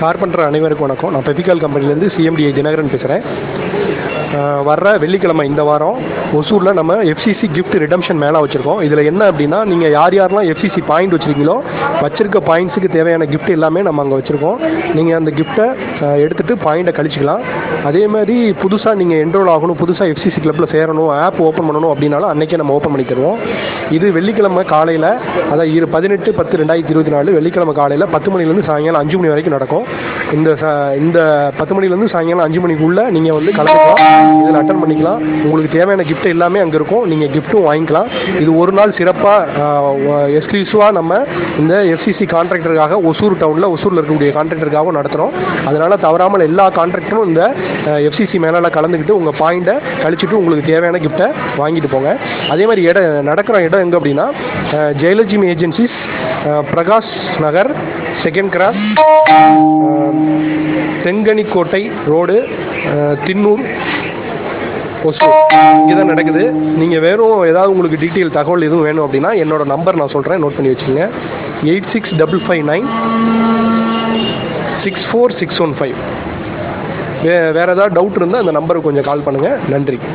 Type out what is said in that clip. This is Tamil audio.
கார்பெண்டர் அனைவருக்கும் வணக்கம் நான் பெபிகால் கம்பெனிலேருந்து சிஎம்டிஐ தினகரன் பேசுகிறேன் வர்ற வெள்ளிக்கிழமை இந்த வாரம் ஒசூரில் நம்ம எஃப்சிசி கிஃப்ட் ரிடம்ஷன் மேலே வச்சுருக்கோம் இதில் என்ன அப்படின்னா நீங்கள் யார் யாரெல்லாம் எஃப்சிசி பாயிண்ட் வச்சுருக்கீங்களோ வச்சிருக்க பாயிண்ட்ஸுக்கு தேவையான கிஃப்ட் எல்லாமே நம்ம அங்கே வச்சுருக்கோம் நீங்கள் அந்த கிஃப்ட்டை எடுத்துகிட்டு பாயிண்ட்டை கழிச்சிக்கலாம் அதே மாதிரி புதுசாக நீங்கள் என்ரோல் ஆகணும் புதுசாக எஃப்சிசி கிளப்பில் சேரணும் ஆப் ஓப்பன் பண்ணணும் அப்படின்னாலும் அன்றைக்கே நம்ம ஓப்பன் பண்ணி தருவோம் இது வெள்ளிக்கிழமை காலையில் அதான் இரு பதினெட்டு பத்து ரெண்டாயிரத்தி இருபத்தி நாலு வெள்ளிக்கிழமை காலையில் பத்து மணிலேருந்து சாயங்காலம் அஞ்சு மணி வரைக்கும் நடக்கும் இந்த ச இந்த பத்து மணிலேருந்து சாயங்காலம் அஞ்சு மணிக்குள்ளே நீங்கள் வந்து கலந்துக்கலாம் இதில் அட்டன் பண்ணிக்கலாம் உங்களுக்கு தேவையான கிஃப்ட் எல்லாமே அங்கே இருக்கும் நீங்கள் கிஃப்ட்டும் வாங்கிக்கலாம் இது ஒரு நாள் சிறப்பாக எக்ஸ்க்ளூசிவாக நம்ம இந்த எஃப்சிசி கான்ட்ராக்டருக்காக ஒசூர் டவுனில் ஒசூரில் இருக்கக்கூடிய கான்ட்ராக்டருக்காகவும் நடத்துகிறோம் அதனால் தவறாமல் எல்லா கான்ட்ராக்டரும் இந்த எஃப்சிசி மேலால் கலந்துக்கிட்டு உங்கள் பாயிண்ட்டை கழிச்சிட்டு உங்களுக்கு தேவையான கிஃப்ட்டை வாங்கிட்டு போங்க அதே மாதிரி இடம் நடக்கிற இடம் எங்கே அப்படின்னா அஹ், ஜெயலட்சுமி ஏஜென்சிஸ் அஹ், Prakash Nagar second cross Denkanikottai road அஹ், தின்னூர் ஒசூர் இங்கே தான் நடக்குது நீங்கள் வேறும் ஏதாவது உங்களுக்கு டீட்டெயில் தகவல் எதுவும் வேணும் அப்படின்னா என்னோட நம்பர் நான் சொல்கிறேன் நோட் பண்ணி வச்சுக்கோங்க eight six double five nine six four six one five வே வேறு ஏதாவது டவுட் இருந்தால் அந்த நம்பருக்கு கொஞ்சம் கால் பண்ணுங்கள் நன்றி